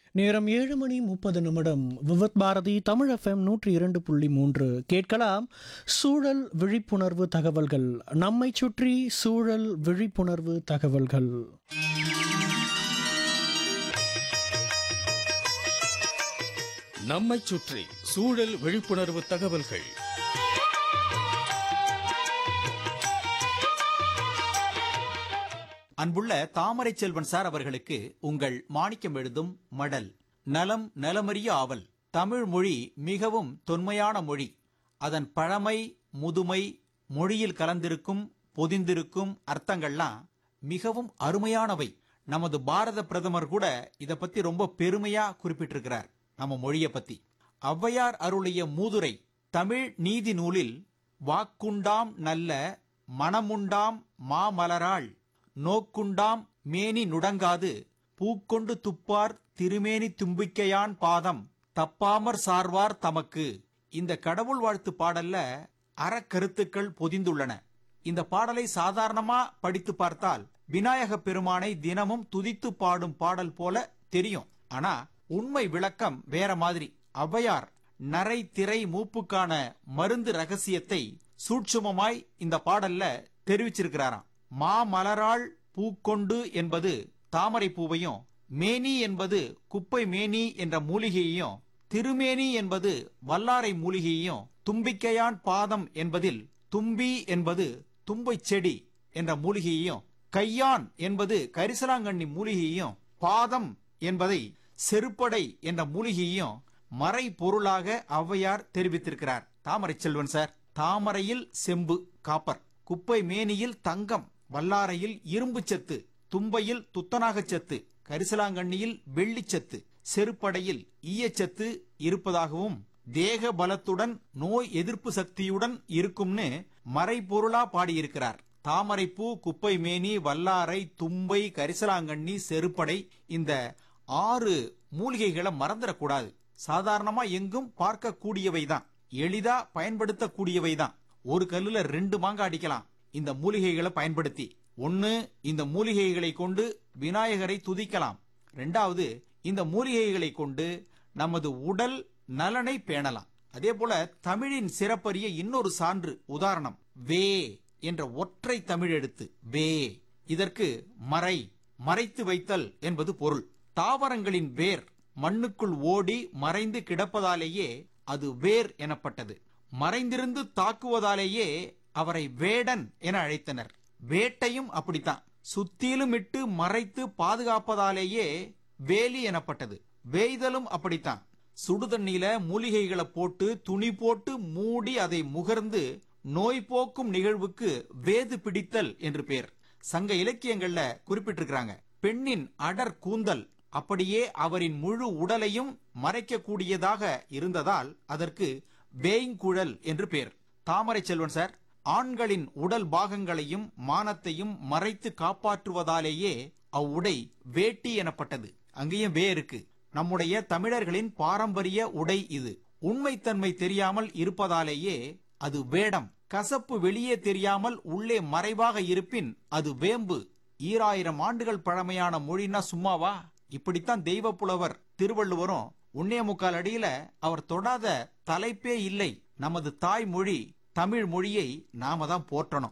நேரம் ஏழு மணி முப்பது நிமிடம் விவத் பாரதி தமிழ் எஃப்எம் நூற்றி இரண்டு புள்ளி மூன்று கேட்கலாம் சூழல் விழிப்புணர்வு தகவல்கள் நம்மை சுற்றி சூழல் விழிப்புணர்வு தகவல்கள் நம்மைச் சுற்றி சூழல் விழிப்புணர்வு தகவல்கள் அன்புள்ள தாமரை செல்வன் சார் அவர்களுக்கு உங்கள் மாணிக்கம் எழுதும் மடல் நலம் நலமறிய ஆவல் தமிழ் மொழி மிகவும் தொன்மையான மொழி அதன் பழமை முதுமை மொழியில் கலந்திருக்கும் பொதிந்திருக்கும் அர்த்தங்கள்லாம் மிகவும் அருமையானவை நமது பாரத பிரதமர் கூட இத பத்தி ரொம்ப பெருமையா குறிப்பிட்டிருக்கிறார் நம்ம மொழிய பத்தி ஔவையார் அருளிய மூதுரை தமிழ் நீதி நூலில் வாக்குண்டாம் நல்ல மனமுண்டாம் மாமலராள் நோக்குண்டாம் மேனி நுடங்காது பூக்கொண்டு துப்பார் திருமேனி தும்பிக்கையான் பாதம் தப்பாமற் சார்வார் தமக்கு இந்த கடவுள் வாழ்த்து பாடல்ல அறக்கருத்துக்கள் பொதிந்துள்ளன இந்த பாடலை சாதாரணமா படித்து பார்த்தால் விநாயக பெருமானை தினமும் துதித்து பாடும் பாடல் போல தெரியும் ஆனா உண்மை விளக்கம் வேற மாதிரி ஔவையார் நரை திரை மூப்புக்கான மருந்து ரகசியத்தை சூட்சுமமாய் இந்த பாடல்ல தெரிவிச்சிருக்கிறாராம் மாமலராள் பூக்கொண்டு என்பது தாமரை பூவையும் மேனி என்பது குப்பை மேனி என்ற மூலிகையையும் திருமேனி என்பது வல்லாரை மூலிகையையும் தும்பிக்கையான் பாதம் என்பதில் தும்பி என்பது தும்பை செடி என்ற மூலிகையையும் கையான் என்பது கரிசலாங்கண்ணி மூலிகையையும் பாதம் என்பதை செருப்படை என்ற மூலிகையையும் மறை பொருளாக ஔவையார் தெரிவித்திருக்கிறார் தாமரை செல்வன் சார் தாமரையில் செம்பு காப்பர் குப்பை மேனியில் தங்கம் வல்லாரையில் இரும்பு சத்து தும்பையில் துத்தநாகச் சத்து கரிசலாங்கண்ணியில் வெள்ளிச்சத்து செருப்படையில் ஈயச்சத்து இருப்பதாகவும் தேக பலத்துடன் நோய் எதிர்ப்பு சக்தியுடன் இருக்கும்னு மறைபொருளா பாடியிருக்கிறார் தாமரைப்பூ குப்பை மேனி வல்லாரை தும்பை கரிசலாங்கண்ணி செருப்படை இந்த ஆறு மூலிகைகளை மறந்துடக்கூடாது சாதாரணமா எங்கும் பார்க்கக்கூடியவைதான் எளிதா பயன்படுத்தக்கூடியவைதான் ஒரு கல்லுல ரெண்டு மாங்காய் அடிக்கலாம் இந்த மூலிகைகளை பயன்படுத்தி ஒன்னு இந்த மூலிகைகளை கொண்டு விநாயகரை துதிக்கலாம் ரெண்டாவது இந்த மூலிகைகளை கொண்டு நமது உடல் நலனை பேணலாம் அதே போல தமிழின் சிறப்பறிய இன்னொரு சான்று உதாரணம் வே என்ற ஒற்றை தமிழ் எழுத்து வே இதற்கு மறை மறைத்து வைத்தல் என்பது பொருள் தாவரங்களின் வேர் மண்ணுக்குள் ஓடி மறைந்து கிடப்பதாலேயே அது வேர் எனப்பட்டது மறைந்திருந்து தாக்குவதாலேயே அவரை வேடன் என அழைத்தனர் வேட்டையும் அப்படித்தான் சுத்திலும் இட்டு மறைத்து பாதுகாப்பதாலேயே வேலி எனப்பட்டது வேய்தலும் அப்படித்தான் சுடுதண்ணில மூலிகைகளை போட்டு துணி போட்டு மூடி அதை முகர்ந்து நோய் போக்கும் நிகழ்வுக்கு வேது பிடித்தல் என்று பேர் சங்க இலக்கியங்கள்ல குறிப்பிட்டிருக்கிறாங்க பெண்ணின் அடர் கூந்தல் அப்படியே அவரின் முழு உடலையும் மறைக்கக்கூடியதாக இருந்ததால் அதற்கு வேய்ங்குழல் என்று பேர் தாமரை செல்வன் சார் ஆண்களின் உடல் பாகங்களையும் மானத்தையும் மறைத்து காப்பாற்றுவதாலேயே அவ்வுடை வேட்டி எனப்பட்டது அங்கேயும் வே இருக்கு நம்முடைய தமிழர்களின் பாரம்பரிய உடை இது உண்மைத்தன்மை தெரியாமல் இருப்பதாலேயே அது வேடம் கசப்பு வெளியே தெரியாமல் உள்ளே மறைவாக இருப்பின் அது வேம்பு ஈராயிரம் ஆண்டுகள் பழமையான மொழினா சும்மாவா இப்படித்தான் தெய்வ புலவர் திருவள்ளுவரும் உன்னே முக்கால் அடியில அவர் தொடாத தலைப்பே இல்லை நமது தாய்மொழி தமிழ் மொழியை நாம தான் போற்றணும்